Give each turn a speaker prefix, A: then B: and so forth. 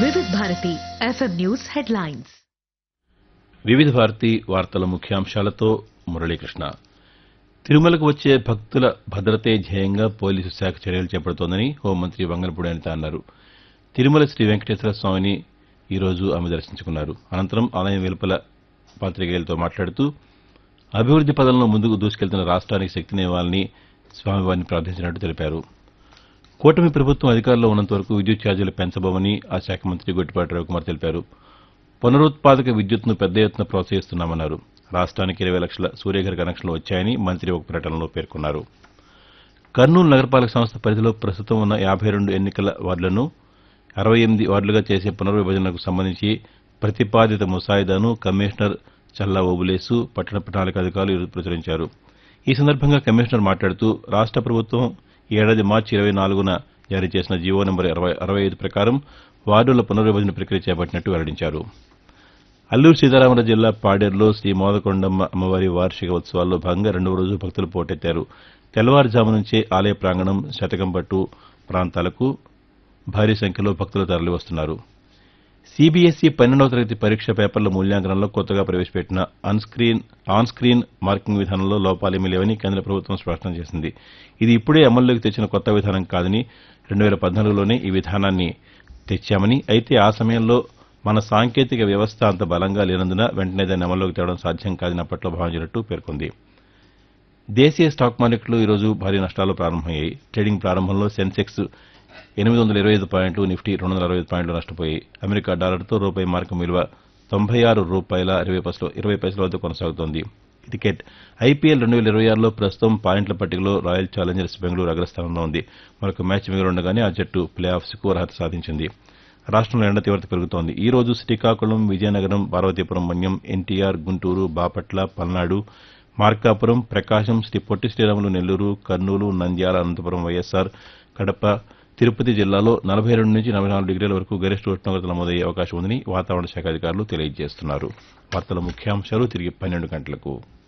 A: వివిధ Bharati FM news headlines
B: వివిధ భారతి వార్తల ముఖ్యాంశాలతో మురళీకృష్ణ తిరుమలకు వచ్చే భక్తుల భద్రతే ధ్యేయంగా పోలీసు శాఖ చర్యలు చేపడుతోందని హోంమంత్రి వంగనపూడి అనిత అన్నారు తిరుమల శ్రీ వెంకటేశ్వర స్వామిని ఈరోజు ఆమె దర్శించుకున్నారు అనంతరం ఆలయం వెలుపల పాతికేయులతో మాట్లాడుతూ అభివృద్ది పదంలో ముందుకు దూసుకెళ్తున్న రాష్ట్రానికి శక్తినివ్వాలని స్వామివారిని ప్రార్థించినట్టు తెలిపారు కూటమి ప్రభుత్వం అధికారంలో ఉన్నంత వరకు విద్యుత్ ఛార్జీలు పెంచబోమని ఆ శాఖ మంత్రి గొట్టిపాటి రవికుమార్ తెలిపారు పునరుత్పాదక విద్యుత్తును పెద్ద ఎత్తున ప్రోత్సహిస్తున్నామన్నారు రాష్ట్రానికి ఇరవై లక్షల సూర్యఘర్ కనెక్షన్లు వచ్చాయని మంత్రి ఒక ప్రకటనలో పేర్కొన్నారు కర్నూలు నగరపాలక సంస్థ పరిధిలో ప్రస్తుతం ఉన్న యాభై రెండు ఎన్నికల వార్డులను అరవై ఎనిమిది వార్డులుగా చేసే పునర్విభజనకు సంబంధించి ప్రతిపాదిత ముసాయిదాను కమిషనర్ చల్లా ఓబులేసు పట్టణ ప్రణాళిక అధికారులు ఈరోజు ప్రచురించారు ఈ సందర్భంగా కమిషనర్ మాట్లాడుతూ రాష్ట ప్రభుత్వం ఈ ఏడాది మార్చి ఇరవై నాలుగున జారీ చేసిన జీవో నెంబర్ అరవై అరవై ఐదు ప్రకారం వార్డుల పునర్విభజన ప్రక్రియ చేపట్టినట్టు వెల్లడించారు అల్లూరు సీతారామరాజు జిల్లా పాడేరులో శ్రీ మోదకొండమ్మ అమ్మవారి వార్షిక ఉత్సవాల్లో భాగంగా రెండవ రోజు భక్తులు పోటెత్తారు తెల్లవారుజాము నుంచే ఆలయ ప్రాంగణం శతకంపట్టు ప్రాంతాలకు భారీ సంఖ్యలో భక్తులు తరలివస్తున్నారు సీబీఎస్ఈ పన్నెండవ తరగతి పరీక్ష పేపర్ల మూల్యాంకనంలో కొత్తగా ప్రవేశపెట్టిన అన్స్క్రీన్ ఆన్ స్క్రీన్ మార్కింగ్ విధానంలో లోపాలేమీ లేవని కేంద్ర ప్రభుత్వం స్పష్టం చేసింది ఇది ఇప్పుడే అమల్లోకి తెచ్చిన కొత్త విధానం కాదని రెండు వేల పద్నాలుగులోనే ఈ విధానాన్ని తెచ్చామని అయితే ఆ సమయంలో మన సాంకేతిక వ్యవస్థ అంత బలంగా లేనందున వెంటనే దాన్ని అమల్లోకి తేవడం సాధ్యం కాదని అప్పట్లో భావించినట్టు పేర్కొంది దేశీయ స్టాక్ మార్కెట్లు ఈరోజు భారీ నష్టాలు ప్రారంభమయ్యాయి ట్రేడింగ్ ప్రారంభంలో సెన్సెక్స్ ఎనిమిది వందల ఇరవై ఐదు పాయింట్లు నిఫ్టీ రెండు వందల అరవై ఐదు పాయింట్లు నష్టపోయాయి అమెరికా డాలర్తో రూపాయి మార్కం విలువ తొంభై ఆరు రూపాయల ఇరవై పైసలు ఇరవై పైసల వద్ద కొనసాగుతోంది క్రికెట్ ఐపీఎల్ రెండు వేల ఇరవై ఆరులో ప్రస్తుతం పాయింట్ల పట్టికలో రాయల్ ఛాలెంజర్స్ బెంగళూరు అగ్రస్థానంలో ఉంది మరొక మ్యాచ్ మిగిలిండగానే ఆ జట్టు ప్లే ఆఫ్స్కు అర్హత సాధించింది రాష్ట్రంలో ఎండ తీవ్రత పెరుగుతోంది ఈ రోజు శ్రీకాకుళం విజయనగరం పార్వతీపురం మన్యం ఎన్టీఆర్ గుంటూరు బాపట్ల పల్నాడు మార్కాపురం ప్రకాశం శ్రీ పొట్టి శ్రీరాములు నెల్లూరు కర్నూలు నంద్యాల అనంతపురం వైఎస్ఆర్ కడప తిరుపతి జిల్లాలో నలభై రెండు నుంచి నలభై నాలుగు డిగ్రీల వరకు గరిష్ట ఉష్ణోగ్రత నమోదయ్యే అవకాశం ఉందని వాతావరణ శాఖ అధికారులు తెలియజేస్తున్నారు వార్తల ముఖ్యాంశాలు తిరిగి పన్నెండు గంటలకు